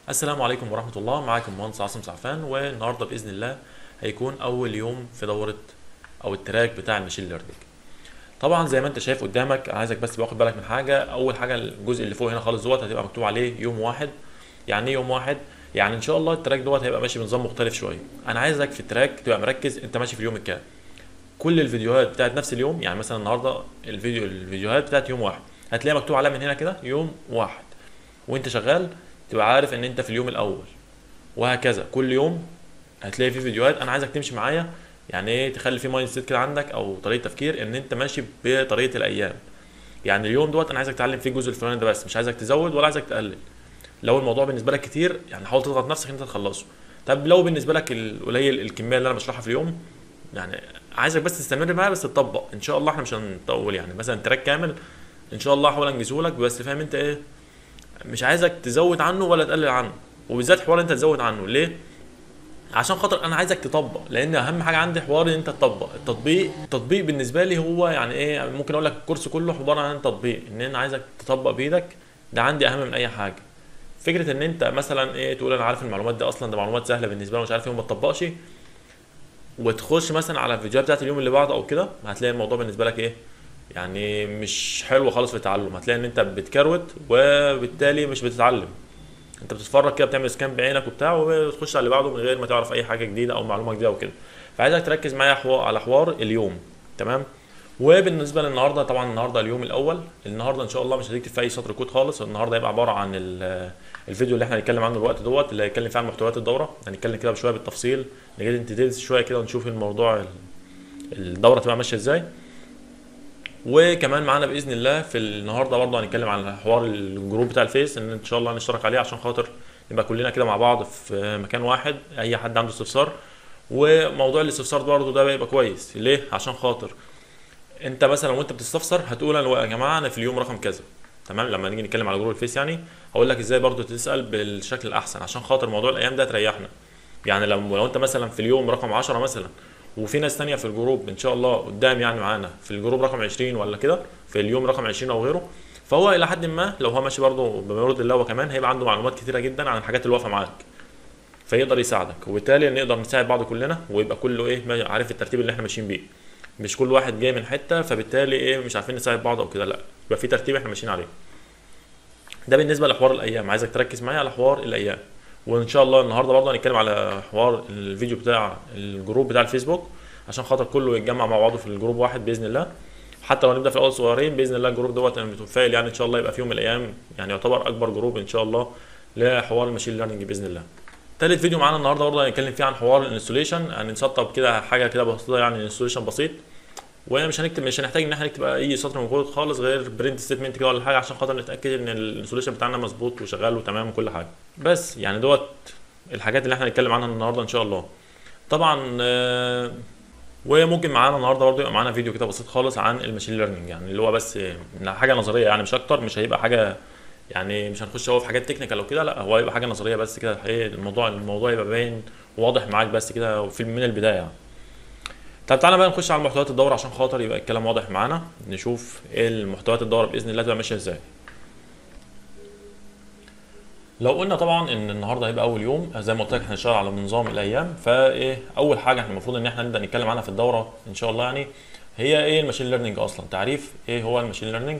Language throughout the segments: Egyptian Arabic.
السلام عليكم ورحمة الله معاكم مهندس عاصم سعفان والنهاردة بإذن الله هيكون أول يوم في دورة أو التراك بتاع الماشين ليرنينج طبعا زي ما انت شايف قدامك انا عايزك بس باخد بالك من حاجة أول حاجة الجزء اللي فوق هنا خالص دوت هتبقى مكتوب عليه يوم واحد يعني ايه يوم واحد يعني ان شاء الله التراك دوت هيبقى ماشي بنظام مختلف شوية انا عايزك في التراك تبقى مركز انت ماشي في اليوم الكام كل الفيديوهات بتاعت نفس اليوم يعني مثلا النهارده الفيديو الفيديوهات بتاعت يوم واحد هتلاقي مكتوب عليها من هنا كده يوم واحد وانت شغال تبقى عارف ان انت في اليوم الاول وهكذا كل يوم هتلاقي فيه فيديوهات انا عايزك تمشي معايا يعني ايه تخلي في مايند سيت كده عندك او طريقه تفكير ان انت ماشي بطريقه الايام يعني اليوم دوت انا عايزك تتعلم فيه الجزء الفلاني ده بس مش عايزك تزود ولا عايزك تقلل لو الموضوع بالنسبه لك كتير يعني حاول تضغط نفسك ان انت تخلصه طب لو بالنسبه لك القليل الكميه اللي انا بشرحها في اليوم يعني عايزك بس تستمر معايا بس تطبق ان شاء الله احنا مش هنطول يعني مثلا تراك كامل ان شاء الله هحاول انجزه لك بس فاهم انت ايه مش عايزك تزود عنه ولا تقلل عنه وبالذات حوار انت تزود عنه ليه عشان خاطر انا عايزك تطبق لان اهم حاجه عندي حوار ان انت تطبق التطبيق التطبيق بالنسبه لي هو يعني ايه ممكن اقول لك الكورس كله عباره عن تطبيق ان انا عايزك تطبق بايدك ده عندي اهم من اي حاجه فكره ان انت مثلا ايه تقول انا عارف المعلومات دي اصلا ده معلومات سهله بالنسبه لي ومش عارف ايه وما تطبقش وتخش مثلا على الفيديوهات بتاعت اليوم اللي بعده او كده هتلاقي الموضوع بالنسبه لك ايه يعني مش حلو خالص في التعلم هتلاقي ان انت بتكروت وبالتالي مش بتتعلم انت بتتفرج كده بتعمل سكان بعينك وبتاع وتخش على اللي بعده من غير ما تعرف اي حاجه جديده او معلومه جديده وكده فعايزك تركز معايا حوار على حوار اليوم تمام وبالنسبه للنهارده طبعا النهارده اليوم الاول النهارده ان شاء الله مش هتكتب في اي سطر كود خالص النهارده هيبقى عباره عن الفيديو اللي احنا هنتكلم عنه الوقت دوت اللي هيتكلم فيه عن محتويات الدوره هنتكلم كده بشويه بالتفصيل نجد انت شويه كده ونشوف الموضوع الدوره تبقى ماشيه ازاي وكمان معانا باذن الله في النهارده برضه هنتكلم عن حوار الجروب بتاع الفيس ان ان شاء الله هنشترك عليه عشان خاطر نبقى كلنا كده مع بعض في مكان واحد اي حد عنده استفسار وموضوع الاستفسار برضه ده بيبقى كويس ليه عشان خاطر انت مثلا وانت بتستفسر هتقول انا يا جماعه انا في اليوم رقم كذا تمام لما نيجي نتكلم على جروب الفيس يعني هقول لك ازاي برضه تسال بالشكل الاحسن عشان خاطر موضوع الايام ده تريحنا يعني لو لو انت مثلا في اليوم رقم 10 مثلا وفي ناس تانية في الجروب ان شاء الله قدام يعني معانا في الجروب رقم 20 ولا كده في اليوم رقم 20 او غيره فهو الى حد ما لو هو ماشي برضه بما يرضي الله وكمان هيبقى عنده معلومات كتيره جدا عن الحاجات اللي واقفه معاك فيقدر يساعدك وبالتالي نقدر نساعد بعض كلنا ويبقى كله ايه عارف الترتيب اللي احنا ماشيين بيه مش كل واحد جاي من حته فبالتالي ايه مش عارفين نساعد بعض او كده لا يبقى في ترتيب احنا ماشيين عليه ده بالنسبه لحوار الايام عايزك تركز معايا على حوار الايام وان شاء الله النهارده برضه هنتكلم على حوار الفيديو بتاع الجروب بتاع الفيسبوك عشان خاطر كله يتجمع مع بعضه في الجروب واحد باذن الله حتى لو نبدا في الاول صغيرين باذن الله الجروب دوت انا متفائل يعني ان شاء الله يبقى في يوم من الايام يعني يعتبر اكبر جروب ان شاء الله لحوار الماشين ليرنينج باذن الله تالت فيديو معانا النهارده برضه هنتكلم فيه عن حوار الانستوليشن هنسطب كده حاجه كده بسيطه يعني انستوليشن بسيط ومش هنكتب مش هنحتاج ان احنا نكتب اي سطر من كود خالص غير برنت ستيتمنت كده ولا حاجه عشان خاطر نتاكد ان الانستوليشن بتاعنا مظبوط وشغال وتمام وكل حاجه بس يعني دوت الحاجات اللي احنا هنتكلم عنها النهارده ان شاء الله طبعا آه وممكن معانا النهارده برضه يبقى معانا فيديو كده بسيط خالص عن الماشين ليرنينج يعني اللي هو بس حاجه نظريه يعني مش اكتر مش هيبقى حاجه يعني مش هنخش هو في حاجات تكنيكال وكده لا هو هيبقى حاجه نظريه بس كده ايه الموضوع الموضوع يبقى باين واضح معاك بس كده في من البدايه يعني. طب تعالى بقى نخش على محتويات الدوره عشان خاطر يبقى الكلام واضح معانا نشوف ايه المحتويات الدوره باذن الله تبقى ماشيه ازاي لو قلنا طبعا ان النهارده هيبقى اول يوم زي ما قلت لك احنا هنشتغل على نظام الايام فايه اول حاجه احنا المفروض ان احنا نبدا نتكلم عنها في الدوره ان شاء الله يعني هي ايه الماشين ليرنينج اصلا تعريف ايه هو الماشين ليرنينج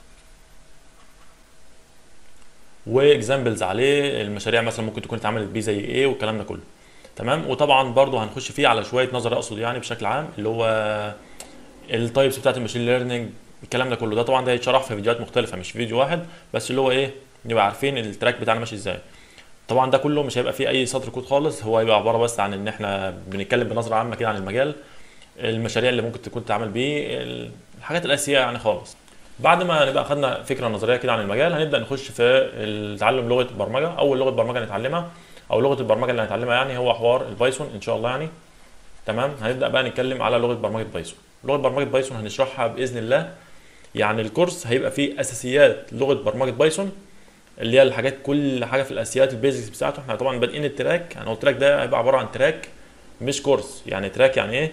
واكزامبلز عليه المشاريع مثلا ممكن تكون اتعملت بيه زي ايه والكلام ده كله تمام وطبعا برضو هنخش فيه على شويه نظر اقصد يعني بشكل عام اللي هو التايبس بتاعت الماشين ليرنينج الكلام ده كله ده طبعا ده هيتشرح في فيديوهات مختلفه مش في فيديو واحد بس اللي هو ايه نبقى عارفين التراك بتاعنا ماشي ازاي طبعا ده كله مش هيبقى فيه اي سطر كود خالص هو هيبقى عباره بس عن ان احنا بنتكلم بنظره عامه كده عن المجال المشاريع اللي ممكن تكون تتعمل بيه الحاجات الاساسيه يعني خالص بعد ما نبقى خدنا فكره نظريه كده عن المجال هنبدا نخش في تعلم لغه برمجه اول لغه برمجه نتعلمها او لغه البرمجه اللي هنتعلمها يعني هو حوار البايثون ان شاء الله يعني تمام هنبدا بقى نتكلم على لغه برمجه بايثون لغه برمجه بايثون هنشرحها باذن الله يعني الكورس هيبقى فيه اساسيات لغه برمجه بايثون اللي هي الحاجات كل حاجه في الاساسيات البيزكس بتاعته احنا طبعا بادئين التراك انا قلت لك ده هيبقى عباره عن تراك مش كورس يعني تراك يعني ايه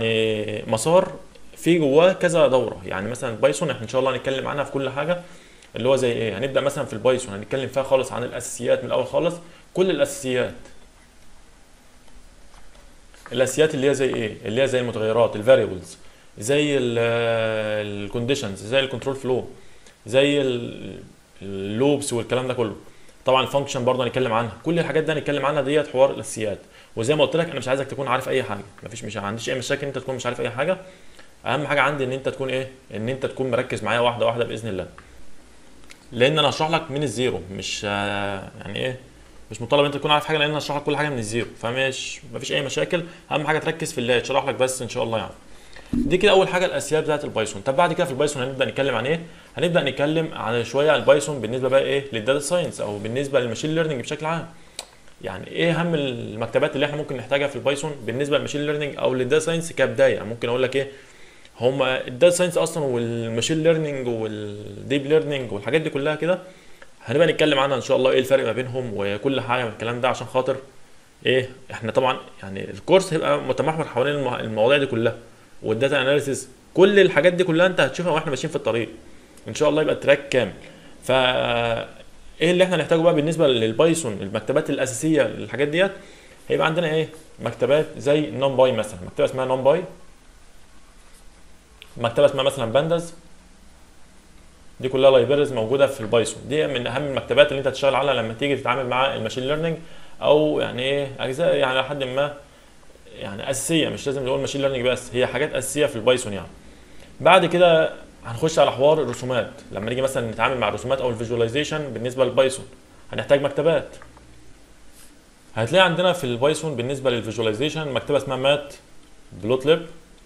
يعني مسار في جواه كذا دوره يعني مثلا بايثون احنا ان شاء الله هنتكلم عنها في كل حاجه اللي هو زي ايه هنبدا مثلا في البايثون هنتكلم فيها خالص عن الاساسيات من الاول خالص كل الاساسيات الاساسيات اللي هي زي ايه اللي هي زي المتغيرات الفاريبلز زي الكونديشنز زي الكنترول فلو زي اللوبس والكلام ده كله طبعا الفانكشن برضه هنتكلم عنها كل الحاجات دي هنتكلم عنها ديت حوار الاساسيات وزي ما قلت لك انا مش عايزك تكون عارف اي حاجه مفيش مش عنديش اي مشاكل انت تكون مش عارف اي حاجه اهم حاجه عندي ان انت تكون ايه ان انت تكون مركز معايا واحده واحده باذن الله لان انا هشرح لك من الزيرو مش آه، يعني ايه مش مطالب انت تكون عارف حاجه لان انا هشرح لك كل حاجه من الزيرو فمش مفيش اي مشاكل اهم حاجه تركز في اللي هيتشرح لك بس ان شاء الله يعني دي كده اول حاجه الاساسيات بتاعت البايثون طب بعد كده في البايثون هنبدا نتكلم عن ايه هنبدا نتكلم عن شويه عن البايثون بالنسبه بقى ايه للداتا ساينس او بالنسبه للماشين ليرنينج بشكل عام يعني ايه اهم المكتبات اللي احنا ممكن نحتاجها في البايثون بالنسبه للماشين ليرنينج او للداتا ساينس كبدايه ممكن اقول لك ايه هما الداتا ساينس اصلا والماشين ليرنينج والديب ليرنينج والحاجات دي كلها كده هنبقى نتكلم عنها ان شاء الله ايه الفرق ما بينهم وكل حاجه من الكلام ده عشان خاطر ايه احنا طبعا يعني الكورس هيبقى متمحور حوالين المو- المواضيع دي كلها والداتا اناليسيس كل الحاجات دي كلها انت هتشوفها واحنا ماشيين في الطريق ان شاء الله يبقى التراك كامل ف ايه اللي احنا نحتاجه بقى بالنسبه للبايثون المكتبات الاساسيه للحاجات ديت هيبقى عندنا ايه مكتبات زي نون باي مثلا مكتبه اسمها نون باي مكتبه اسمها مثلا بانداز دي كلها لايبرز موجوده في البايثون دي من اهم المكتبات اللي انت هتشتغل عليها لما تيجي تتعامل مع الماشين ليرنينج او يعني ايه اجزاء يعني لحد ما يعني اساسيه مش لازم نقول ماشين ليرنينج بس هي حاجات اساسيه في البايثون يعني بعد كده هنخش على حوار الرسومات لما نيجي مثلا نتعامل مع الرسومات او الفيجواليزيشن بالنسبه للبايثون هنحتاج مكتبات هتلاقي عندنا في البايثون بالنسبه للفيجواليزيشن مكتبه اسمها مات بلوت ليب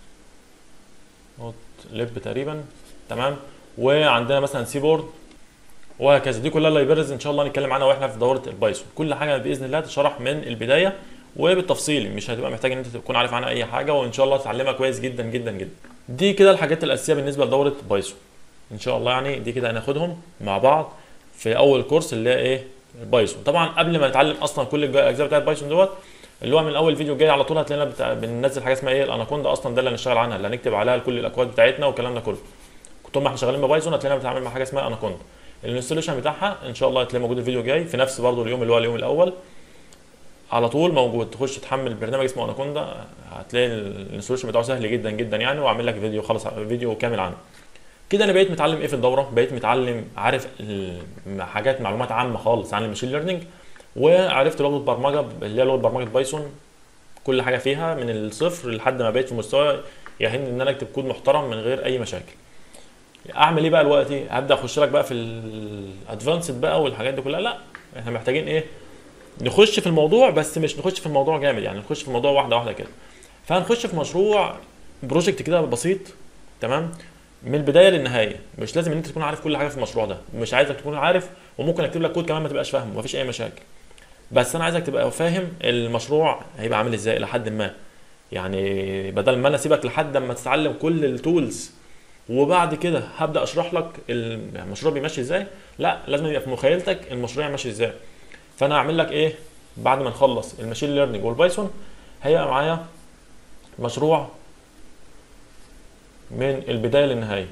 بلوت ليب تقريبا تمام وعندنا مثلا سيبورد وهكذا دي كلها لايبرز ان شاء الله نتكلم عنها واحنا في دوره البايثون كل حاجه باذن الله تشرح من البدايه وبالتفصيل مش هتبقى محتاج ان انت تكون عارف عنها اي حاجه وان شاء الله تتعلمها كويس جدا جدا جدا دي كده الحاجات الاساسيه بالنسبه لدوره بايثون ان شاء الله يعني دي كده هناخدهم مع بعض في اول كورس اللي هي ايه البايثون طبعا قبل ما نتعلم اصلا كل الاجزاء بتاعت بايثون دوت اللي هو من اول فيديو جاي على طول هتلاقينا بتاع بننزل حاجه اسمها ايه الاناكوندا اصلا ده اللي هنشتغل عنها اللي هنكتب عليها كل الاكواد بتاعتنا والكلام ده كله طول ما احنا شغالين ببايثون هتلاقينا بنتعامل مع حاجه اسمها اناكوندا الانستليشن بتاعها ان شاء الله هتلاقيه موجود الفيديو جاي في نفس برضه اليوم اللي هو اليوم الاول على طول موجود تخش تحمل برنامج اسمه اناكوندا هتلاقي الانستليشن بتاعه سهل جدا جدا يعني واعمل لك فيديو خلاص فيديو كامل عنه كده انا بقيت متعلم ايه في الدوره بقيت متعلم عارف ال- حاجات معلومات عامه خالص عن الماشين ليرنينج وعرفت لغه برمجه اللي هي لغه برمجه بايثون كل حاجه فيها من الصفر لحد ما بقيت في مستوى يهن ان انا اكتب كود محترم من غير اي مشاكل اعمل ايه بقى دلوقتي هبدا اخش لك بقى في الادفانسد بقى والحاجات دي كلها لا احنا محتاجين ايه نخش في الموضوع بس مش نخش في الموضوع جامد يعني نخش في الموضوع واحده واحده كده فهنخش في مشروع بروجكت كده بسيط تمام من البدايه للنهايه مش لازم ان انت تكون عارف كل حاجه في المشروع ده مش عايزك تكون عارف وممكن اكتب لك كود كمان ما تبقاش فاهمه مفيش اي مشاكل بس انا عايزك تبقى فاهم المشروع هيبقى عامل ازاي لحد ما يعني بدل ما انا اسيبك لحد ما تتعلم كل التولز وبعد كده هبدا اشرح لك المشروع بيمشي ازاي لا لازم يبقى في مخيلتك المشروع ماشي ازاي فانا هعمل لك ايه بعد ما نخلص الماشين ليرنينج والبايثون هيبقى معايا مشروع من البدايه للنهايه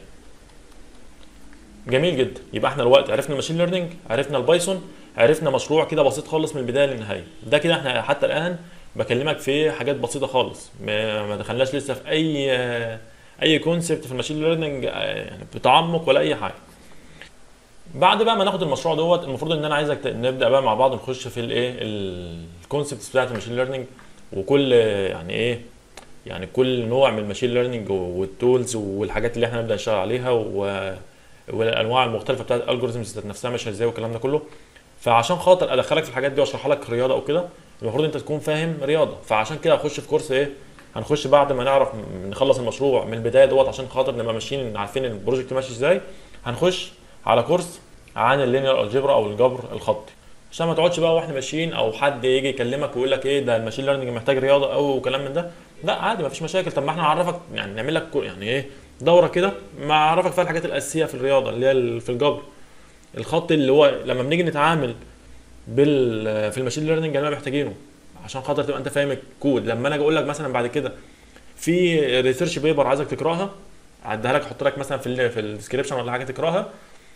جميل جدا يبقى احنا دلوقتي عرفنا الماشين ليرنينج عرفنا البايثون عرفنا مشروع كده بسيط خالص من البدايه للنهايه ده كده احنا حتى الان بكلمك في حاجات بسيطه خالص ما ما دخلناش لسه في اي اي كونسبت في الماشين ليرنينج يعني بتعمق ولا اي حاجه بعد بقى ما ناخد المشروع دوت المفروض ان انا عايزك ت- نبدا بقى مع بعض نخش في الايه الكونسبتس بتاعت الماشين ليرنينج وكل يعني ايه يعني كل نوع من الماشين ليرنينج والتولز والحاجات اللي احنا نبدا نشتغل عليها و والانواع المختلفه بتاعت الالجوريزمز ذات نفسها ماشيه ازاي والكلام ده كله فعشان خاطر ادخلك في الحاجات دي واشرح لك رياضه او كده المفروض انت تكون فاهم رياضه فعشان كده هخش في كورس ايه هنخش بعد ما نعرف نخلص المشروع من البدايه دوت عشان خاطر نبقى ماشيين عارفين البروجكت ماشي ازاي هنخش على كورس عن اللينير الجبرا او الجبر الخطي عشان ما تقعدش بقى واحنا ماشيين او حد يجي يكلمك ويقول لك ايه ده الماشين ليرنينج محتاج رياضه او وكلام من ده لا عادي مفيش مشاكل طب ما احنا نعرفك يعني نعمل لك كو- يعني ايه دوره كده ما اعرفك فيها الحاجات الاساسيه في الرياضه اللي هي ال- في الجبر الخط اللي هو لما بنيجي نتعامل بال في الماشين ليرنينج اللي احنا محتاجينه عشان خاطر تبقى انت فاهم الكود لما انا اجي اقول لك مثلا بعد كده في ريسيرش بيبر عايزك تقراها اعديها لك احط لك مثلا في ال في الديسكربشن ولا حاجه تقراها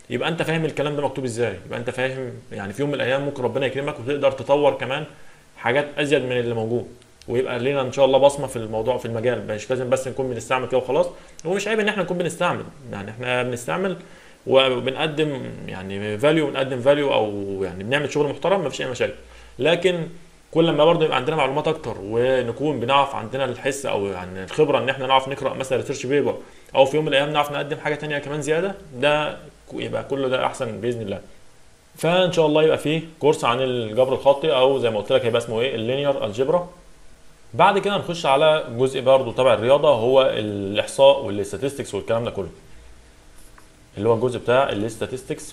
يبقى انت فاهم الكلام ده مكتوب ازاي يبقى انت فاهم يعني في يوم من الايام ممكن ربنا يكرمك وتقدر تطور كمان حاجات ازيد من اللي موجود ويبقى لنا ان شاء الله بصمه في الموضوع في المجال مش لازم بس نكون بنستعمل كده وخلاص هو مش عيب ان احنا نكون بنستعمل يعني احنا بنستعمل وبنقدم يعني فاليو بنقدم فاليو او يعني بنعمل شغل محترم مفيش اي مشاكل لكن كل ما برضه يبقى عندنا معلومات اكتر ونكون بنعرف عندنا الحس او يعني الخبره ان احنا نعرف نقرا مثلا ريسيرش بيبر او في يوم من الايام نعرف نقدم حاجه تانية كمان زياده ده يبقى كله ده احسن باذن الله فان شاء الله يبقى فيه كورس عن الجبر الخطي او زي ما قلت لك هيبقى اسمه ايه اللينير الجبرا بعد كده نخش على جزء برضه تبع الرياضه هو الاحصاء والاستاتستكس والكلام ده كله اللي هو الجزء بتاع الاستاتستكس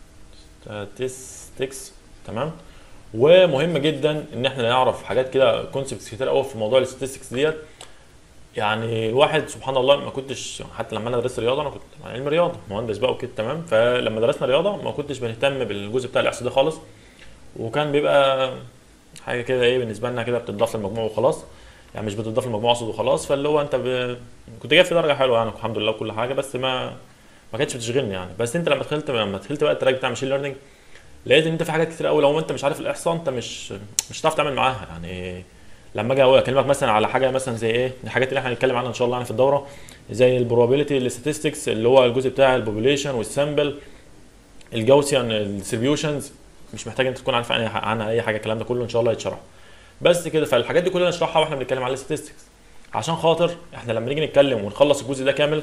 statistics تمام ومهم جدا ان احنا نعرف حاجات كده كونسبتس كتير قوي في موضوع الاستاتستكس ديت يعني الواحد سبحان الله ما كنتش حتى لما انا درست رياضه انا كنت علم رياضه مهندس بقى وكده تمام فلما درسنا رياضه ما كنتش بنهتم بالجزء بتاع الاحصاء ده خالص وكان بيبقى حاجه كده ايه بالنسبه لنا كده بتضاف للمجموع وخلاص يعني مش بتضاف للمجموع اقصد وخلاص فاللي هو انت ب... كنت جايب في درجه حلوه يعني الحمد لله وكل حاجه بس ما ما كانتش بتشغلني يعني بس انت لما دخلت لما دخلت بقى التراك بتاع ماشين ليرنينج لقيت ان انت في حاجات كتير قوي لو انت مش عارف الاحصاء انت مش مش هتعرف تعمل معاها يعني لما اجي اكلمك مثلا على حاجه مثلا زي ايه الحاجات اللي احنا هنتكلم عنها ان شاء الله يعني في الدوره زي البروبابيلتي الاستاتستكس اللي هو الجزء بتاع البوبوليشن والسامبل الجاوسيان الديستريبيوشنز مش محتاج انت تكون عارف عنها اي حاجه الكلام ده كله ان شاء الله يتشرح بس كده فالحاجات دي كلنا نشرحها واحنا بنتكلم على الاستاتستكس عشان خاطر احنا لما نيجي نتكلم ونخلص الجزء ده كامل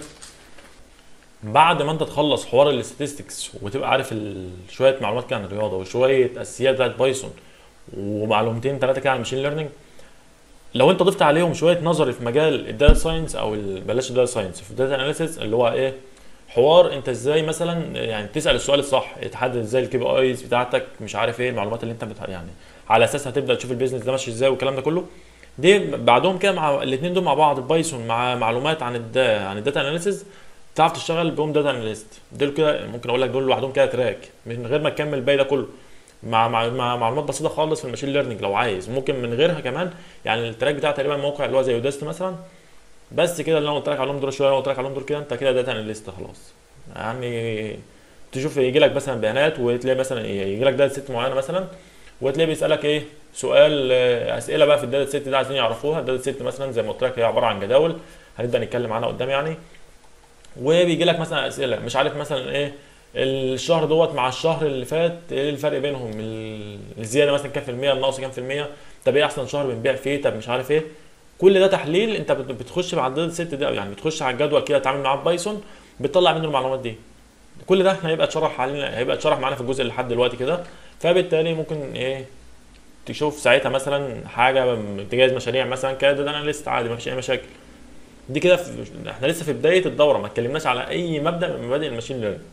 بعد ما انت تخلص حوار الاستاتستكس وتبقى عارف شويه معلومات كده عن الرياضه وشويه اساسيات بتاعت بايثون ومعلومتين ثلاثه كده عن الماشين ليرنينج لو انت ضفت عليهم شويه نظري في مجال الداتا ساينس او بلاش الداتا ساينس في الداتا اناليسيس اللي هو ايه حوار انت ازاي مثلا يعني تسال السؤال الصح تحدد ازاي الكي بي ايز بتاعتك مش عارف ايه المعلومات اللي انت بتح... يعني على اساسها تبدا تشوف البيزنس ده ماشي ازاي والكلام ده كله دي بعدهم كده مع الاثنين دول مع بعض البايثون مع معلومات عن الدا عن الداتا اناليسيس تعرف تشتغل بهم داتا اناليست دول كده ممكن اقول لك دول لوحدهم كده تراك من غير ما تكمل الباقي ده كله مع, مع, مع معلومات بسيطه خالص في الماشين ليرنينج لو عايز ممكن من غيرها كمان يعني التراك بتاع تقريبا موقع اللي هو زي يودست مثلا بس كده اللي انا قلت لك عليهم دول شويه قلت لك عليهم دول كده انت كده داتا اناليست خلاص يعني تشوف يجي لك مثلا بيانات وتلاقي مثلا يجي لك داتا ست معينه مثلا وتلاقي بيسالك ايه سؤال اسئله بقى في الداتا ست ده عايزين يعرفوها الداتا ست مثلا زي ما قلت لك هي عباره عن جداول هنبدا نتكلم عنها قدام يعني وبيجي لك مثلا اسئله مش عارف مثلا ايه الشهر دوت مع الشهر اللي فات ايه الفرق بينهم الزياده مثلا كام في الميه النقص كام في الميه طب ايه احسن شهر بنبيع فيه طب مش عارف ايه كل ده تحليل انت بتخش مع الداتا ست ده يعني بتخش على الجدول كده تتعامل معاه ببايثون بتطلع منه المعلومات دي كل ده احنا هيبقى اتشرح علينا هيبقى اتشرح معانا في الجزء اللي لحد دلوقتي كده فبالتالي ممكن ايه تشوف ساعتها مثلا حاجه تجهز مشاريع مثلا كده ده اناليست عادي ما فيش اي مشاكل دي كده احنا لسه في بدايه الدوره ما اتكلمناش على اي مبدا من مبادئ الماشين ليرنينج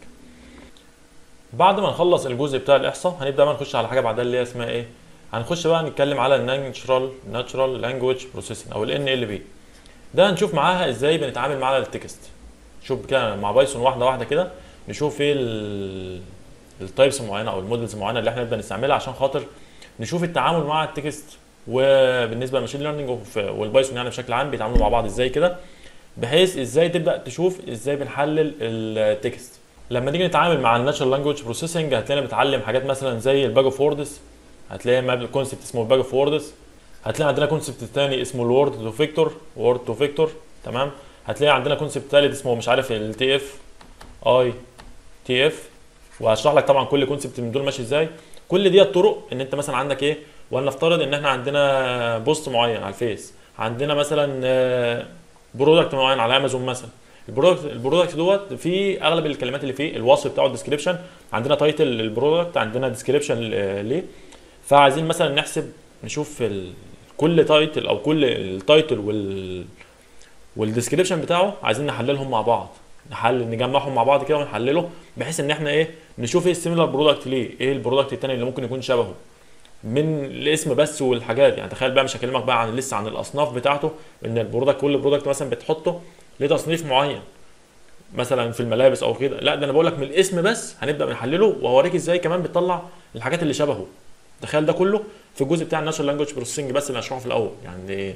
بعد ما نخلص الجزء بتاع الاحصاء هنبدا بقى نخش على حاجه بعدها اللي هي اسمها ايه هنخش بقى نتكلم على الناتشرال ناتشرال لانجويج بروسيسنج او الان ال بي ده هنشوف معاها ازاي بنتعامل مع التكست شوف كده مع بايثون واحده واحده كده نشوف ايه التايبس المعينه او المودلز المعينه اللي احنا نبدا نستعملها عشان خاطر نشوف التعامل مع التكست وبالنسبه للماشين ليرنينج والبايثون يعني بشكل عام بيتعاملوا مع بعض ازاي كده بحيث ازاي تبدا تشوف ازاي بنحلل التكست لما نيجي نتعامل مع الناتشرال لانجويج بروسيسنج هتلاقينا بنتعلم حاجات مثلا زي الباج اوف ووردز هتلاقي ما كونسبت اسمه الباج اوف ووردز هتلاقي عندنا كونسبت تاني اسمه الورد تو فيكتور وورد تو فيكتور تمام هتلاقي عندنا كونسبت ثالث اسمه مش عارف التي اف اي تي اف وهشرح لك طبعا كل كونسبت من دول ماشي ازاي كل دي الطرق ان انت مثلا عندك ايه ولنفترض ان احنا عندنا بوست معين على الفيس عندنا مثلا برودكت معين على امازون مثلا البرودكت البرودكت دوت فيه اغلب الكلمات اللي فيه الوصف بتاعه الديسكربشن عندنا تايتل للبرودكت عندنا ديسكربشن ليه فعايزين مثلا نحسب نشوف كل تايتل او كل التايتل وال والديسكربشن بتاعه عايزين نحللهم مع بعض نحلل نجمعهم مع بعض كده ونحلله بحيث ان احنا ايه نشوف ايه السيميلار برودكت ليه ايه البرودكت التاني اللي ممكن يكون شبهه من الاسم بس والحاجات يعني تخيل بقى مش هكلمك بقى عن لسه عن الاصناف بتاعته ان البرودكت كل برودكت مثلا بتحطه ليه تصنيف معين مثلا في الملابس او كده لا ده انا بقول لك من الاسم بس هنبدا نحلله واوريك ازاي كمان بتطلع الحاجات اللي شبهه تخيل ده كله في الجزء بتاع الناشونال لانجوج بروسيسنج بس اللي هشرحه في الاول يعني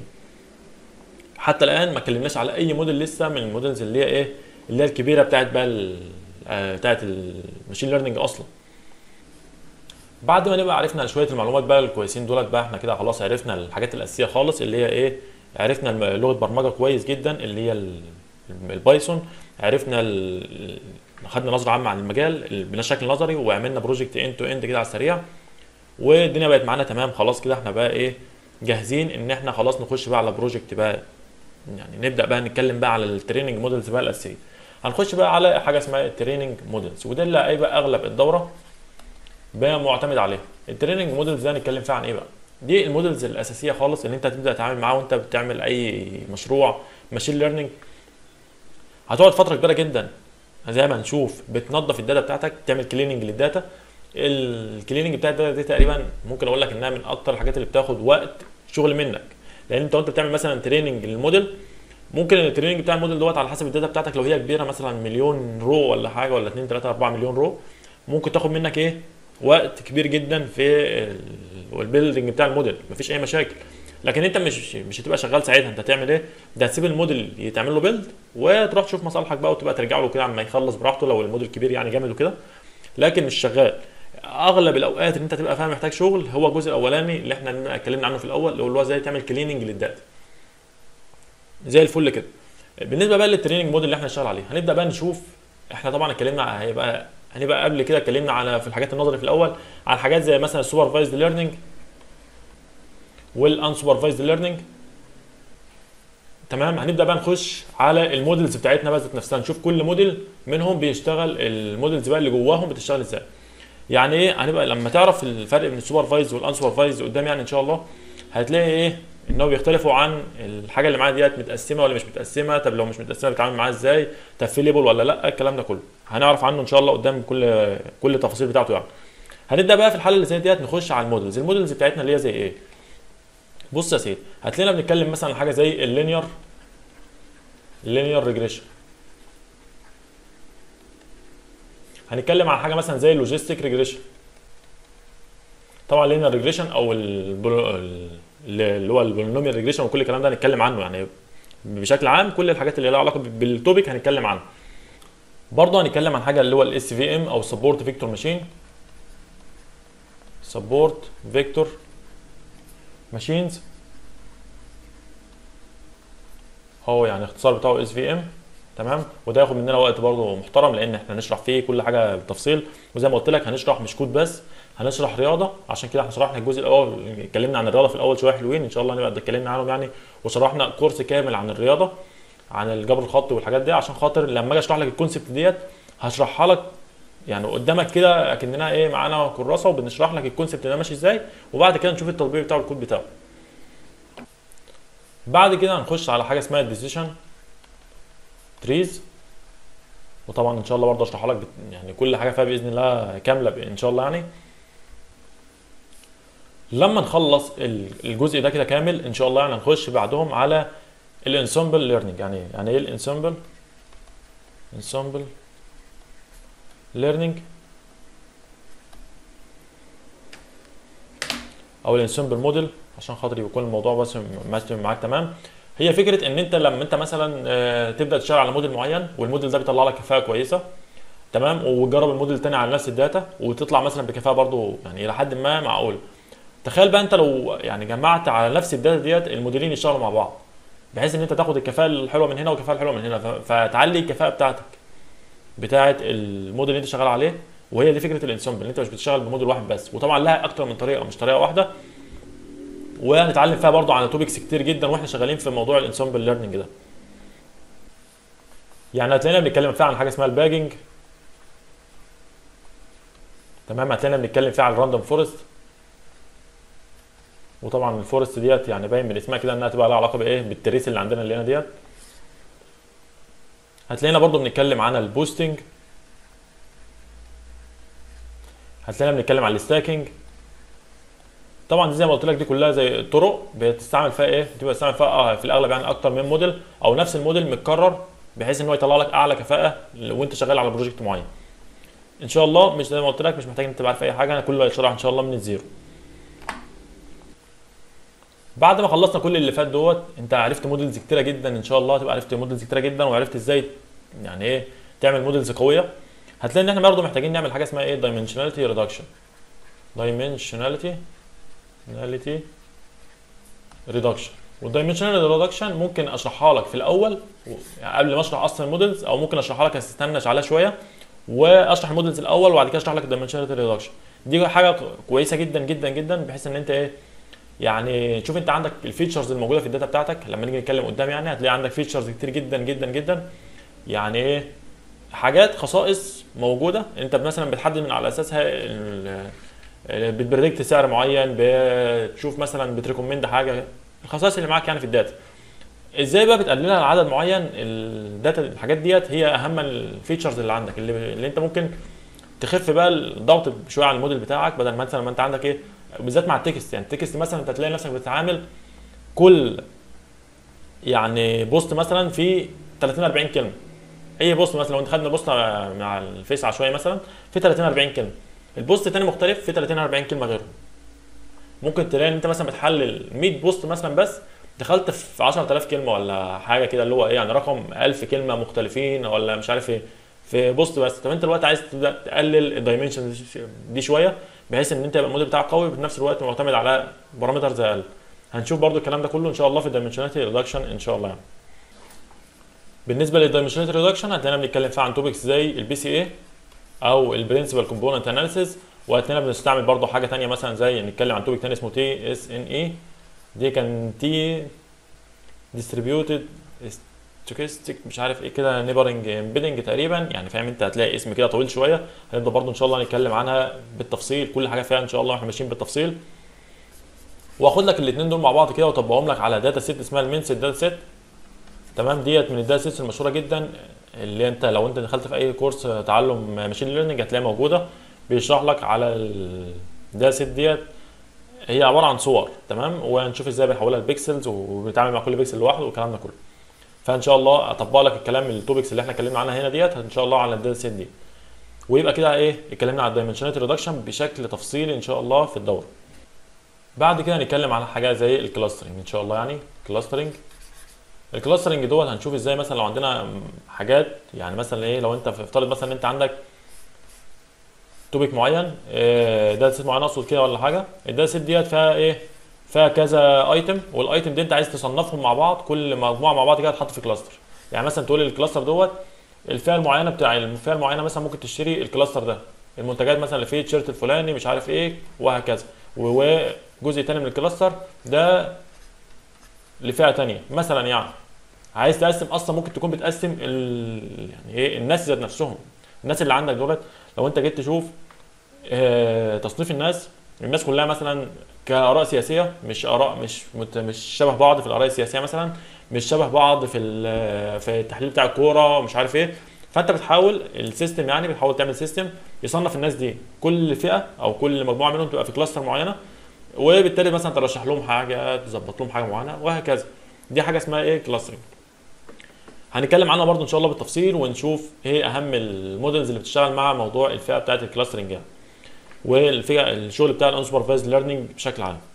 حتى الان ما اتكلمناش على اي موديل لسه من المودلز اللي هي ايه اللي هي الكبيره بتاعت بقى آه، بتاعت الماشين ليرنينج اصلا بعد ما نبقى عرفنا شويه المعلومات بقى الكويسين دولت بقى احنا كده خلاص عرفنا الحاجات الاساسيه خالص اللي هي ايه عرفنا الم- لغه برمجه كويس جدا اللي هي ال- البايثون عرفنا ال- خدنا نظره عامه عن المجال ال- بشكل نظري وعملنا بروجكت اند تو اند كده على السريع والدنيا بقت معانا تمام خلاص كده احنا بقى ايه جاهزين ان احنا خلاص نخش بقى على بروجكت بقى يعني نبدا بقى نتكلم بقى على التريننج مودلز بقى الاساسيه هنخش بقى على حاجه اسمها التريننج مودلز وده اللي هيبقى اغلب الدوره بقى معتمد عليها التريننج مودلز ده هنتكلم فيها عن ايه بقى دي المودلز الاساسيه خالص اللي انت هتبدا تتعامل معاها وانت بتعمل اي مشروع ماشين ليرنينج هتقعد فتره كبيره جدا زي ما هنشوف بتنظف الداتا بتاعتك تعمل كليننج للداتا الكليننج بتاع الداتا دي تقريبا ممكن اقول لك انها من اكتر الحاجات اللي بتاخد وقت شغل منك لان انت وانت بتعمل مثلا تريننج للموديل ممكن التريننج بتاع الموديل دوت على حسب الداتا بتاعتك لو هي كبيره مثلا مليون رو ولا حاجه ولا 2 3 4 مليون رو ممكن تاخد منك ايه وقت كبير جدا في ال- البيلدنج بتاع الموديل مفيش اي مشاكل لكن انت مش مش هتبقى شغال ساعتها انت هتعمل ايه ده هتسيب الموديل يتعمل له بيلد وتروح تشوف مصالحك بقى وتبقى ترجع له كده عما يخلص براحته لو الموديل كبير يعني جامد وكده لكن مش شغال اغلب الاوقات اللي انت تبقى فاهم محتاج شغل هو الجزء الاولاني اللي احنا اتكلمنا عنه في الاول اللي هو ازاي تعمل كليننج للداتا زي الفل كده بالنسبه بقى للتريننج موديل اللي احنا هنشتغل عليه هنبدا بقى نشوف احنا طبعا اتكلمنا هيبقى هنبقى قبل كده اتكلمنا على في الحاجات النظري في الاول على حاجات زي مثلا السوبرفايزد ليرنينج والانسوبرفايزد ليرنينج تمام هنبدا بقى نخش على المودلز بتاعتنا بقى ذات نفسها نشوف كل موديل منهم بيشتغل المودلز بقى اللي جواهم بتشتغل ازاي يعني ايه هنبقى لما تعرف الفرق بين السوبرفايز والانسوبرفايز قدام يعني ان شاء الله هتلاقي ايه ان هو بيختلفوا عن الحاجه اللي معايا ديت متقسمه ولا مش متقسمه طب لو مش متقسمه بتتعامل معاها ازاي طب في ليبل ولا لا الكلام ده كله هنعرف عنه ان شاء الله قدام كل كل التفاصيل بتاعته يعني هنبدا بقى في الحاله اللي زي ديت نخش على المودلز المودلز بتاعتنا اللي هي زي ايه بص يا سيدي هتلاقينا بنتكلم مثلا عن حاجه زي اللينير اللينير ريجريشن هنتكلم عن حاجه مثلا زي اللوجيستيك ريجريشن طبعا اللينير ريجريشن او البلو... اللي هو البولينوميال ريجريشن وكل الكلام ده هنتكلم عنه يعني بشكل عام كل الحاجات اللي لها علاقه بالتوبيك هنتكلم عنها برضه هنتكلم عن حاجه اللي هو الاس في ام او سبورت فيكتور ماشين سبورت فيكتور ماشينز هو يعني اختصار بتاعه اس في ام تمام وده ياخد مننا وقت برضه محترم لان احنا هنشرح فيه كل حاجه بالتفصيل وزي ما قلت لك هنشرح مش كود بس هنشرح رياضه عشان كده احنا شرحنا الجزء الاول اتكلمنا عن الرياضه في الاول شويه حلوين ان شاء الله نبقى اتكلمنا عنهم يعني وشرحنا كورس كامل عن الرياضه عن الجبر الخطي والحاجات دي عشان خاطر لما اجي اشرح لك الكونسبت ديت هشرحها لك يعني قدامك كده اكننا ايه معانا كراسه وبنشرح لك الكونسبت ده ماشي ازاي وبعد كده نشوف التطبيق بتاعه الكود بتاعه بعد كده هنخش على حاجه اسمها الديسيشن تريز وطبعا ان شاء الله برضه اشرح لك بت... يعني كل حاجه فيها باذن الله كامله ان شاء الله يعني لما نخلص الجزء ده كده كامل ان شاء الله يعني هنخش بعدهم على الانسامبل ليرنينج يعني يعني ايه الانسامبل انسامبل ليرنينج او الانسامبل موديل عشان خاطر يكون الموضوع بس ماشي معاك تمام هي فكره ان انت لما انت مثلا تبدا تشتغل على موديل معين والموديل ده بيطلع لك كفاءه كويسه تمام وتجرب الموديل الثاني على نفس الداتا وتطلع مثلا بكفاءه برضو يعني الى حد ما معقول تخيل بقى انت لو يعني جمعت على نفس الداتا ديت الموديلين يشتغلوا مع بعض بحيث ان انت تاخد الكفاءه الحلوه من هنا والكفاءه الحلوه من هنا فتعلي الكفاءه بتاعتك بتاعه الموديل اللي انت شغال عليه وهي دي فكره الانسامبل انت مش بتشتغل بموديل واحد بس وطبعا لها اكتر من طريقه مش طريقه واحده وهنتعلم فيها برضو عن توبكس كتير جدا واحنا شغالين في موضوع الانسامبل ليرنينج ده يعني هتلاقينا بنتكلم فيها عن حاجه اسمها الباجنج تمام هتلاقينا بنتكلم فيها عن الراندوم فورست وطبعا الفورست ديت يعني باين من اسمها كده انها تبقى لها علاقه بايه بالتريس اللي عندنا اللي هنا ديت هتلاقينا برضو بنتكلم عن البوستنج هتلاقينا بنتكلم عن الستاكينج طبعا دي زي ما قلت لك دي كلها زي طرق بتستعمل فيها ايه بتبقى تستعمل فيها اه في الاغلب يعني اكتر من موديل او نفس الموديل متكرر بحيث ان هو يطلع لك اعلى كفاءه وانت شغال على بروجكت معين ان شاء الله مش زي ما قلت لك مش محتاج انت تبقى عارف اي حاجه انا كله هيشرح ان شاء الله من الزيرو بعد ما خلصنا كل اللي فات دوت انت عرفت موديلز كتيره جدا ان شاء الله هتبقى عرفت موديلز كتيره جدا وعرفت ازاي يعني ايه تعمل موديلز قويه هتلاقي ان احنا برضه محتاجين نعمل حاجه اسمها ايه دايمنشناليتي ريدكشن دايمنشناليتي ناليتي ريدكشن والدايمنشنال ريدكشن ممكن اشرحها لك في الاول يعني قبل ما اشرح اصلا المودلز او ممكن اشرحها لك استنى عليها شويه واشرح المودلز الاول وبعد كده اشرح لك الدايمنشنال ريدكشن دي حاجه كويسه جدا جدا جدا بحيث ان انت ايه يعني شوف انت عندك الفيتشرز الموجوده في الداتا بتاعتك لما نيجي نتكلم قدام يعني هتلاقي عندك فيتشرز كتير جدا جدا جدا يعني ايه حاجات خصائص موجوده انت مثلا بتحدد من على اساسها ال- بتبريدكت سعر معين بتشوف مثلا بتريكومند حاجه الخصائص اللي معاك يعني في الداتا ازاي بقى بتقللها لعدد معين الداتا الحاجات ديت هي اهم الفيتشرز اللي عندك اللي, اللي انت ممكن تخف بقى الضغط شويه على الموديل بتاعك بدل ما مثلا ما انت عندك ايه بالذات مع التكست يعني التكست مثلا انت تلاقي نفسك بتتعامل كل يعني بوست مثلا في 30 40 كلمه اي بوست مثلا لو انت خدنا بوست مع الفيس عشوائي مثلا في 30 40 كلمه البوست التاني مختلف في 30 40 كلمه غيره ممكن تلاقي ان انت مثلا بتحلل 100 بوست مثلا بس دخلت في 10000 كلمه ولا حاجه كده اللي هو ايه يعني رقم 1000 كلمه مختلفين ولا مش عارف ايه في بوست بس طب انت دلوقتي عايز تبدا تقلل الدايمنشن دي شويه بحيث ان انت يبقى الموديل بتاعك قوي وفي نفس الوقت معتمد على بارامترز اقل هنشوف برضو الكلام ده كله ان شاء الله في الدايمنشناليتي ريدكشن ان شاء الله يعني. بالنسبه للدايمنشناليتي ريدكشن هتلاقينا بنتكلم فيها عن توبكس زي البي سي اي او البرنسبل كومبوننت اناليسيز وهتلاقينا بنستعمل برضو حاجه ثانيه مثلا زي نتكلم عن توبك ثاني اسمه تي اس ان اي دي كان تي ديستريبيوتد ستوكستيك مش عارف ايه كده نيبرنج امبيدنج تقريبا يعني فاهم انت هتلاقي اسم كده طويل شويه هنبدا برضو ان شاء الله نتكلم عنها بالتفصيل كل حاجه فيها ان شاء الله احنا ماشيين بالتفصيل واخد لك الاثنين دول مع بعض كده واطبقهم لك على داتا سيت اسمها المينسيت داتا سيت تمام ديت من الداتا سيتس المشهوره جدا اللي انت لو انت دخلت في اي كورس تعلم ماشين ليرنينج هتلاقيها موجوده بيشرح لك على الداتا سيت ديت هي عباره عن صور تمام وهنشوف ازاي بنحولها لبيكسلز وبنتعامل مع كل بيكسل لوحده والكلام ده كله فان شاء الله اطبق لك الكلام التوبكس اللي احنا اتكلمنا عنها هنا ديت ان شاء الله على الداتا سيت دي ويبقى كده ايه اتكلمنا على الدايمنشناليتي ريدكشن بشكل تفصيلي ان شاء الله في الدوره بعد كده هنتكلم على حاجه زي الكلاسترنج ان شاء الله يعني كلاسترنج الكلاسترنج دول هنشوف ازاي مثلا لو عندنا حاجات يعني مثلا ايه لو انت افترض مثلا ان انت عندك توبيك معين داتا سيت معين اقصد كده ولا حاجه الداتا سيت ديت فيها ايه فيها كذا ايتم والايتم دي انت عايز تصنفهم مع بعض كل مجموعه مع بعض كده تحط في كلاستر يعني مثلا تقول الكلاستر دوت الفئه المعينه بتاع الفئه المعينه مثلا ممكن تشتري الكلاستر ده المنتجات مثلا اللي فيه التيشيرت الفلاني مش عارف ايه وهكذا وجزء تاني من الكلاستر ده لفئه تانية مثلا يعني عايز تقسم اصلا ممكن تكون بتقسم ال... يعني ايه الناس ذات نفسهم الناس اللي عندك دولت لو انت جيت تشوف اه تصنيف الناس الناس كلها مثلا كاراء سياسيه مش اراء مش مت... مش شبه بعض في الاراء السياسيه مثلا مش شبه بعض في في التحليل بتاع الكوره ومش عارف ايه فانت بتحاول السيستم يعني بتحاول تعمل سيستم يصنف الناس دي كل فئه او كل مجموعه منهم تبقى في كلاستر معينه وبالتالي مثلا ترشح لهم حاجه تظبط لهم حاجه معينه وهكذا دي حاجه اسمها ايه كلاسترنج هنتكلم عنها برضو ان شاء الله بالتفصيل ونشوف ايه اهم المودلز اللي بتشتغل مع موضوع الفئه بتاعه الكلاسترنج يعني والفئه الشغل بتاع الانسوبرفايزد ليرنينج بشكل عام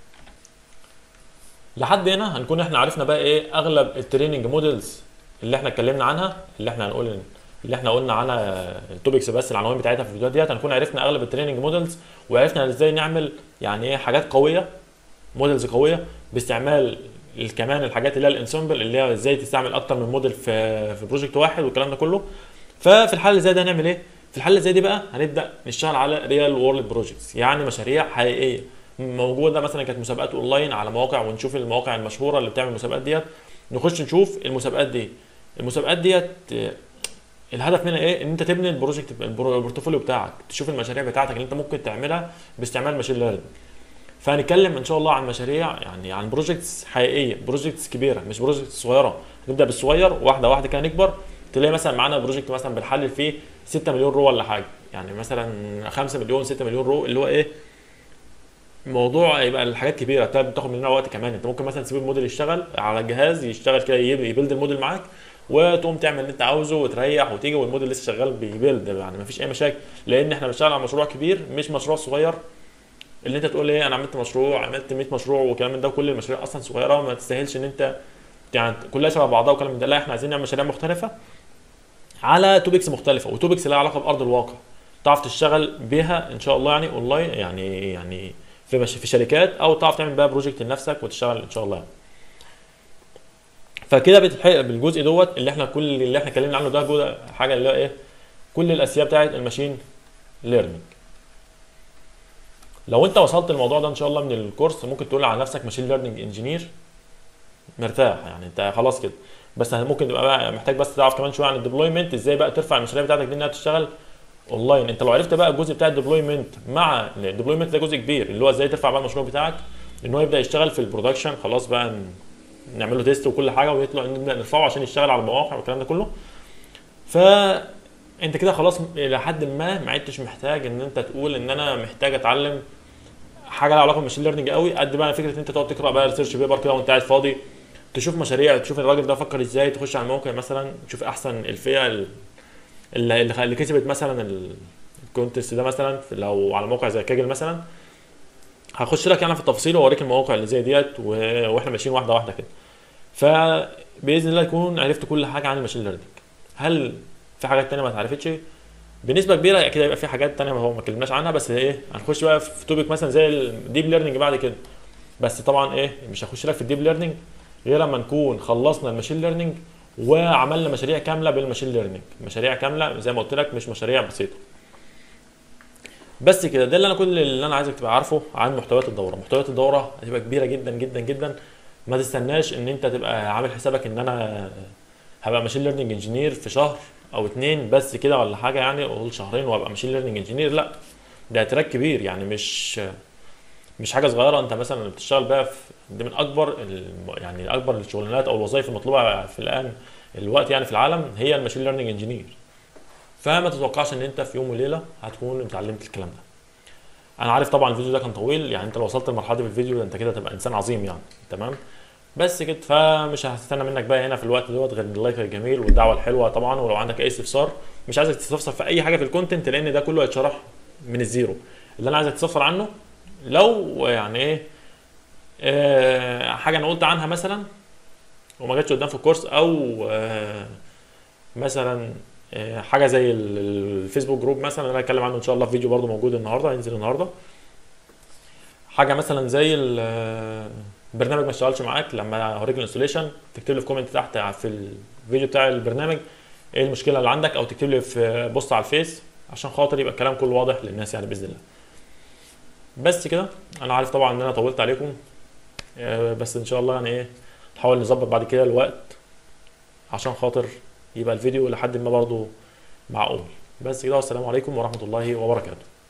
لحد هنا هنكون احنا عرفنا بقى ايه اغلب التريننج مودلز اللي احنا اتكلمنا عنها اللي احنا هنقول اللي احنا قلنا عنها التوبكس بس العناوين بتاعتها في الفيديوهات ديت هنكون عرفنا اغلب التريننج مودلز وعرفنا ازاي نعمل يعني ايه حاجات قويه مودلز قويه باستعمال كمان الحاجات اللي هي الانسمبل اللي هي ازاي تستعمل اكتر من موديل في في بروجكت واحد والكلام ده كله ففي الحاله اللي زي ده هنعمل ايه في الحاله اللي زي دي بقى هنبدا نشتغل على ريال وورلد بروجكتس يعني مشاريع حقيقيه موجوده مثلا كانت مسابقات اونلاين على مواقع ونشوف المواقع المشهوره اللي بتعمل المسابقات ديت نخش نشوف المسابقات دي المسابقات ديت الهدف منها ايه ان انت تبني البروجكت البورتفوليو بتاعك تشوف المشاريع بتاعتك اللي انت ممكن تعملها باستعمال ماشين ليرنينج فهنتكلم ان شاء الله عن مشاريع يعني عن بروجكتس حقيقيه بروجكتس كبيره مش بروجكتس صغيره نبدا بالصغير واحده واحده كده نكبر تلاقي مثلا معانا بروجكت مثلا بنحلل فيه 6 مليون رو ولا حاجه يعني مثلا 5 مليون 6 مليون رو اللي هو ايه موضوع يبقى الحاجات كبيره بتاخد مننا وقت كمان انت ممكن مثلا تسيب الموديل يشتغل على الجهاز يشتغل كده يبيلد الموديل معاك وتقوم تعمل اللي انت عاوزه وتريح وتيجي والموديل لسه شغال بيبيلد يعني مفيش اي مشاكل لان احنا بنشتغل على مشروع كبير مش مشروع صغير اللي انت تقول ايه انا عملت مشروع عملت 100 مشروع وكلام من ده كل المشاريع اصلا صغيره ما تستاهلش ان انت يعني كلها شبه بعضها وكلام من ده لا احنا عايزين نعمل مشاريع مختلفه على توبكس مختلفه وتوبكس لها علاقه بارض الواقع تعرف تشتغل بيها ان شاء الله يعني اونلاين يعني يعني في مش في شركات او تعرف تعمل بقى بروجكت لنفسك وتشتغل ان شاء الله يعني. فكده بتتحقق بالجزء دوت اللي احنا كل اللي احنا اتكلمنا عنه ده جزء حاجه اللي هو ايه كل الاساسيات بتاعت الماشين ليرنينج لو انت وصلت الموضوع ده ان شاء الله من الكورس ممكن تقول على نفسك ماشين ليرنينج انجينير مرتاح يعني انت خلاص كده بس ممكن تبقى بقى محتاج بس تعرف كمان شويه عن الديبلويمنت ازاي بقى ترفع المشاريع بتاعتك دي انها تشتغل اونلاين انت لو عرفت بقى الجزء بتاع الديبلويمنت مع الديبلويمنت ده جزء كبير اللي هو ازاي ترفع بقى المشروع بتاعك ان هو يبدا يشتغل في البرودكشن خلاص بقى ن- نعمل له تيست وكل حاجه ويطلع نبدا نرفعه عشان يشتغل على المواقع والكلام ده كله فانت كده خلاص الى حد ما ما عدتش محتاج ان انت تقول ان انا محتاج اتعلم حاجه لها علاقه بالماشين ليرنينج قوي قد بقى فكره ان انت تقعد تقرا بقى ريسيرش بيبر كده وانت قاعد فاضي تشوف مشاريع تشوف الراجل ده فكر ازاي تخش على الموقع مثلا تشوف احسن الفئه ال- اللي, اللي اللي كسبت مثلا ال- الكونتست ده مثلا في- لو على موقع زي كاجل مثلا هخش لك يعني في التفاصيل واوريك المواقع اللي زي ديت و- واحنا ماشيين واحده واحده كده فباذن الله تكون عرفت كل حاجه عن الماشين ليرنينج هل في حاجات تانية ما اتعرفتش بنسبه كبيره اكيد هيبقى في حاجات تانية ما هو ما اتكلمناش عنها بس ايه هنخش بقى في توبيك مثلا زي الديب ليرنينج بعد كده بس طبعا ايه مش هخش لك في الديب ليرنينج غير لما نكون خلصنا الماشين ليرنينج وعملنا مشاريع كامله بالماشين ليرنينج مشاريع كامله زي ما قلت لك مش مشاريع بسيطه بس كده ده اللي انا كل اللي انا عايزك تبقى عارفه عن محتويات الدوره محتويات الدوره هتبقى كبيره جدا جدا جدا ما تستناش ان انت تبقى عامل حسابك ان انا هبقى ماشين ليرنينج انجينير في شهر او اتنين بس كده ولا حاجه يعني اقول شهرين وابقى ماشين ليرنينج انجينير لا ده تراك كبير يعني مش مش حاجه صغيره انت مثلا بتشتغل بقى في دي من اكبر الم- يعني اكبر الشغلانات او الوظائف المطلوبه في الان الوقت يعني في العالم هي الماشين ليرنينج انجينير فما تتوقعش ان انت في يوم وليله هتكون اتعلمت الكلام ده انا عارف طبعا الفيديو ده كان طويل يعني انت لو وصلت للمرحله دي في الفيديو ده انت كده تبقى انسان عظيم يعني تمام بس كده فمش هستنى منك بقى هنا في الوقت دوت غير اللايك الجميل والدعوه الحلوه طبعا ولو عندك اي استفسار مش عايزك تستفسر في اي حاجه في الكونتنت لان ده كله هيتشرح من الزيرو اللي انا عايزك تستفسر عنه لو يعني ايه آه، حاجه انا قلت عنها مثلا وما جاتش قدام في الكورس او آه، مثلا آه، حاجه زي ال- ال- الفيسبوك جروب مثلا انا هتكلم عنه ان شاء الله في فيديو برضو موجود النهارده هينزل النهارده حاجه مثلا زي ال- آه، برنامج ما اشتغلش معاك لما اوريك الانستوليشن تكتب لي في كومنت تحت في الفيديو بتاع البرنامج ايه المشكله اللي عندك او تكتب لي في بوست على الفيس عشان خاطر يبقى الكلام كله واضح للناس يعني باذن الله بس كده انا عارف طبعا ان انا طولت عليكم آه، بس ان شاء الله يعني ايه نحاول نظبط بعد كده الوقت عشان خاطر يبقى الفيديو لحد ما برضو معقول بس كده والسلام عليكم ورحمة الله وبركاته